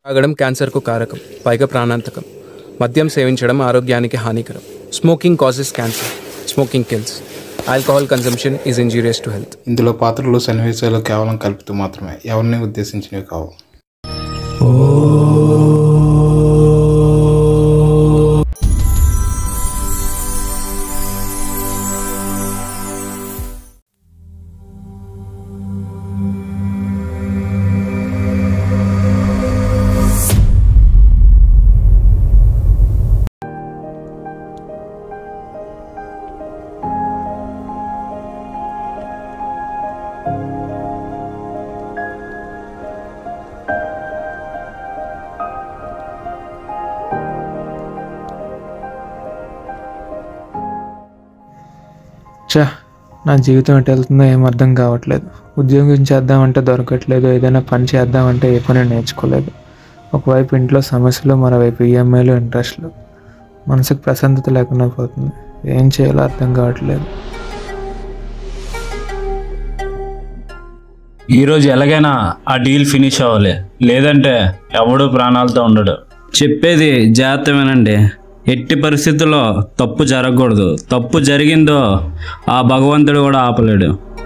తాగడం క్యాన్సర్కు కారకం పైగా ప్రాణాంతకం మద్యం సేవించడం ఆరోగ్యానికి హానికరం smoking causes cancer smoking kills alcohol consumption is injurious to health ఇందులో పాత్రలు సన్నివేశాలు కేవలం కల్పితూ మాత్రమే ఎవరిని ఉద్దేశించినవి కావు చా నా జీవితం ఎటు వెళ్తుందో ఏం అర్థం కావట్లేదు ఉద్యోగం చేద్దామంటే దొరకట్లేదు ఏదైనా పని చేద్దామంటే ఏ పని నేర్చుకోలేదు ఒకవైపు ఇంట్లో సమస్యలు మరోవైపు ఈఎంఐలు ఇంట్రెస్ట్లు మనసుకు ప్రశాంతత లేకుండా పోతుంది ఏం చేయాలో అర్థం కావట్లేదు ఈరోజు ఎలాగైనా ఆ డీల్ ఫినిష్ అవ్వాలి లేదంటే ఎవడు ప్రాణాలతో ఉండడు చెప్పేది జాగ్రత్త వినండి ఎట్టి పరిస్థితుల్లో తప్పు జరగకూడదు తప్పు జరిగిందో ఆ భగవంతుడు కూడా ఆపలేడు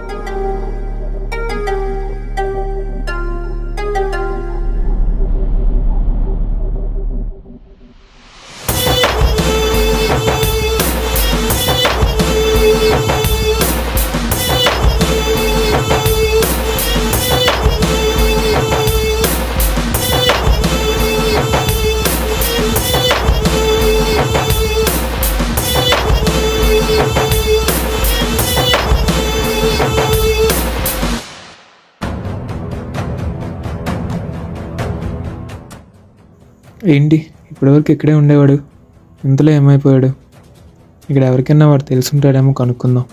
ఏంటి ఇప్పటివరకు ఇక్కడే ఉండేవాడు ఇంతలో ఏమైపోయాడు ఇక్కడ ఎవరికైనా వాడు తెలుసుంటాడేమో కనుక్కుందాం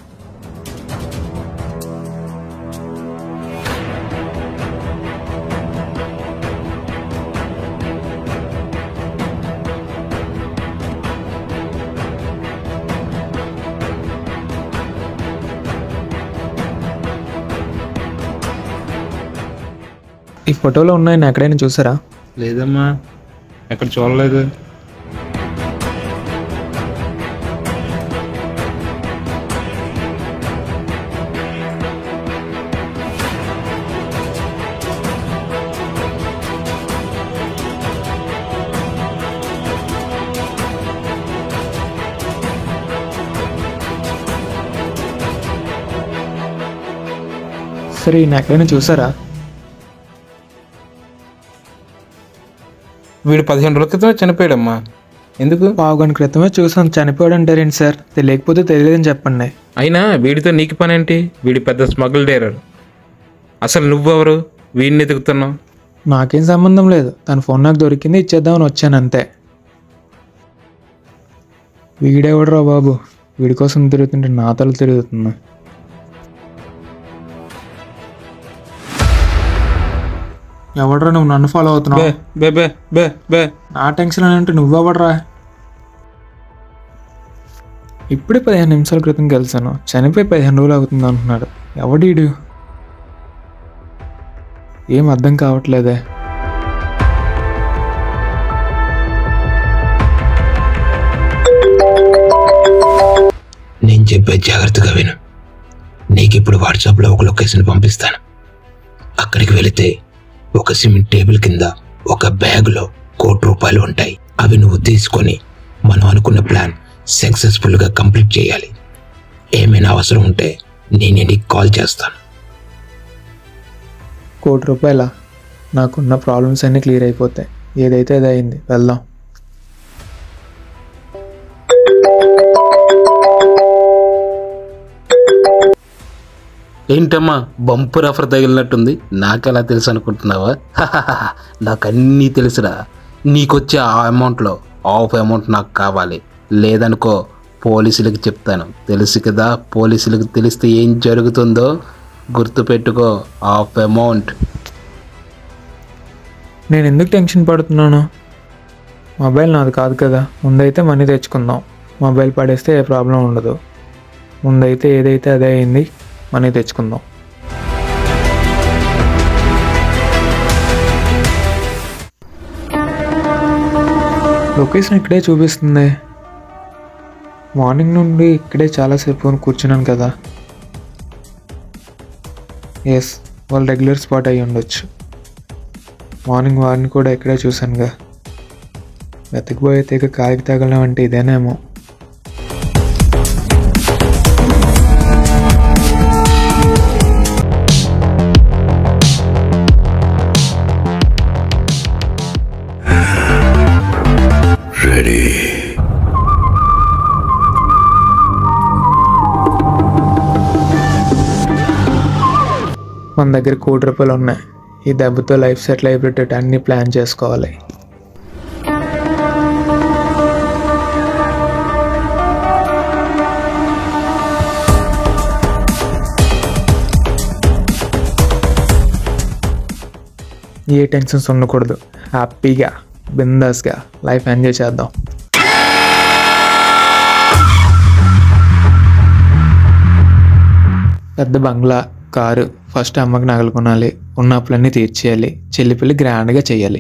ఈ ఫోటోలో ఉన్నాయని ఎక్కడైనా చూసారా లేదమ్మా ఎక్కడ చూడలేదు సరే ఈయన ఎక్కడైనా చూసారా వీడు పదిహేను రోజుల క్రితమే చనిపోయాడమ్మా ఎందుకు పావు గంట క్రితమే చూసాను చనిపోయాడు అంటారేంటి సార్ తెలియకపోతే తెలియదని చెప్పండి అయినా వీడితో నీకు పని ఏంటి వీడి పెద్ద స్మగుల్ డేరర్ అసలు నువ్వెవరు వీడిని ఎదుగుతున్నావు నాకేం సంబంధం లేదు తన ఫోన్ నాకు దొరికింది ఇచ్చేద్దామని వచ్చాను అంతే వీడెవడరా బాబు వీడి కోసం తిరుగుతుంటే నా తల తిరుగుతుంది ఎవడరా నువ్వు నన్ను ఫాలో అవుతున్నావు బే బే బే బే నా టెన్షన్ అని అంటే నువ్వెవడరా ఇప్పుడే పదిహేను నిమిషాల క్రితం కలిసాను చనిపోయి పదిహేను రోజులు అవుతుంది అంటున్నాడు ఎవడీడు ఏం అర్థం కావట్లేదే నేను చెప్పే జాగ్రత్తగా విను నీకు ఇప్పుడు వాట్సాప్లో ఒక లొకేషన్ పంపిస్తాను అక్కడికి వెళితే ఒక సిమెంట్ టేబుల్ కింద ఒక బ్యాగులో కోటి రూపాయలు ఉంటాయి అవి నువ్వు తీసుకొని మనం అనుకున్న ప్లాన్ సక్సెస్ఫుల్గా కంప్లీట్ చేయాలి ఏమైనా అవసరం ఉంటే నేను నీకు కాల్ చేస్తాను కోటి రూపాయల నాకున్న ప్రాబ్లమ్స్ అన్నీ క్లియర్ అయిపోతాయి ఏదైతే అది అయింది వెళ్దాం ఏంటమ్మా బంపర్ ఆఫర్ తగిలినట్టుంది నాకెలా తెలుసు అనుకుంటున్నావా నాకు అన్నీ తెలుసురా నీకొచ్చే ఆ అమౌంట్లో హాఫ్ అమౌంట్ నాకు కావాలి లేదనుకో పోలీసులకు చెప్తాను తెలుసు కదా పోలీసులకు తెలిస్తే ఏం జరుగుతుందో గుర్తుపెట్టుకో హాఫ్ అమౌంట్ నేను ఎందుకు టెన్షన్ పడుతున్నాను మొబైల్ నాది కాదు కదా ముందైతే మనీ తెచ్చుకుందాం మొబైల్ పడేస్తే ఏ ప్రాబ్లం ఉండదు ముందైతే ఏదైతే అదే అయింది మనీ తెచ్చుకుందాం లొకేషన్ ఇక్కడే చూపిస్తుంది మార్నింగ్ నుండి ఇక్కడే చాలాసేపు కూర్చున్నాను కదా ఎస్ వాళ్ళు రెగ్యులర్ స్పాట్ అయ్యి ఉండొచ్చు మార్నింగ్ వారిని కూడా ఇక్కడే చూశానుగా వెతకపోయే తీగ కాలికి తగలడం అంటే ఇదేనేమో మన దగ్గర కోటి రూపాయలు ఉన్నాయి ఈ దెబ్బతో లైఫ్ సెటిల్ అయిపోయేటట్టు అన్ని ప్లాన్ చేసుకోవాలి ఏ టెన్షన్స్ ఉండకూడదు హ్యాపీగా బిందాస్గా లైఫ్ ఎంజాయ్ చేద్దాం పెద్ద బంగ్లా కారు ఫస్ట్ అమ్మకి నగలు కొనాలి ఉన్న అప్పులన్నీ తీర్చేయాలి చెల్లి పెళ్ళి గ్రాండ్గా చేయాలి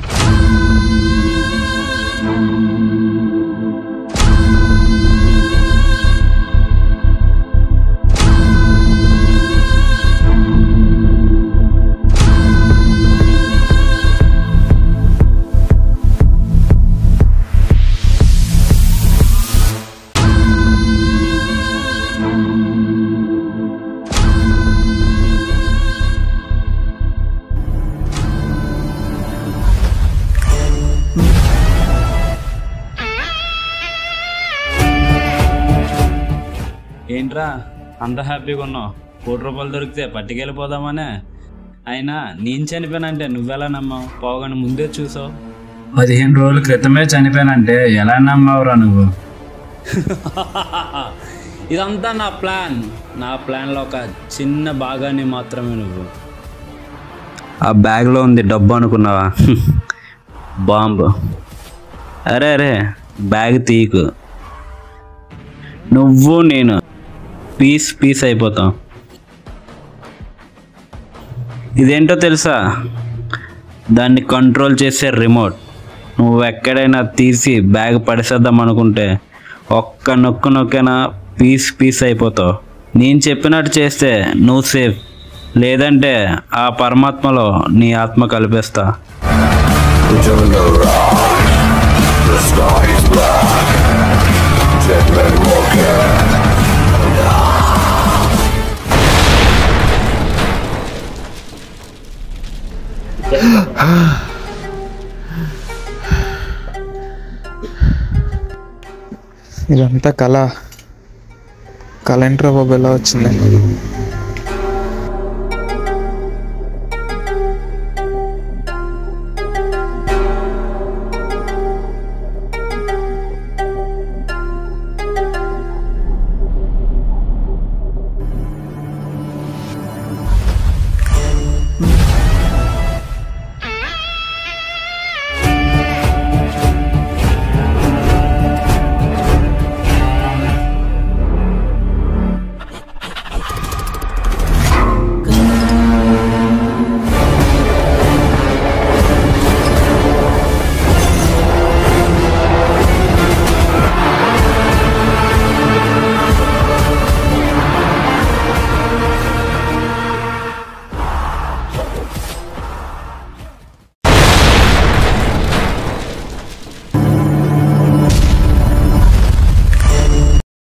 ఏంట్రా అంత హ్యాపీగా ఉన్నావు కోటి రూపాయలు దొరికితే పట్టుకెళ్ళిపోదామనే అయినా నేను చనిపోయానంటే నువ్వెలా నమ్మావు పోగానే ముందే చూసావు పదిహేను రోజుల క్రితమే చనిపోయానంటే ఎలా నమ్మావురా నువ్వు ఇదంతా నా ప్లాన్ నా ప్లాన్లో ఒక చిన్న భాగాన్ని మాత్రమే నువ్వు ఆ బ్యాగ్లో ఉంది డబ్బు అనుకున్నావా బాంబు అరే అరే బ్యాగ్ తీయకు నువ్వు నేను పీస్ పీస్ అయిపోతాం ఇదేంటో తెలుసా దాన్ని కంట్రోల్ చేసే రిమోట్ నువ్వు ఎక్కడైనా తీసి బ్యాగ్ పడేసేద్దాం అనుకుంటే ఒక్క నొక్కు నొక్కైనా పీస్ పీస్ అయిపోతావు నేను చెప్పినట్టు చేస్తే నువ్వు సేఫ్ లేదంటే ఆ పరమాత్మలో నీ ఆత్మ కలిపేస్తా ఇదంతా కళ కళ ఏంట్రా బాబు ఎలా వచ్చింది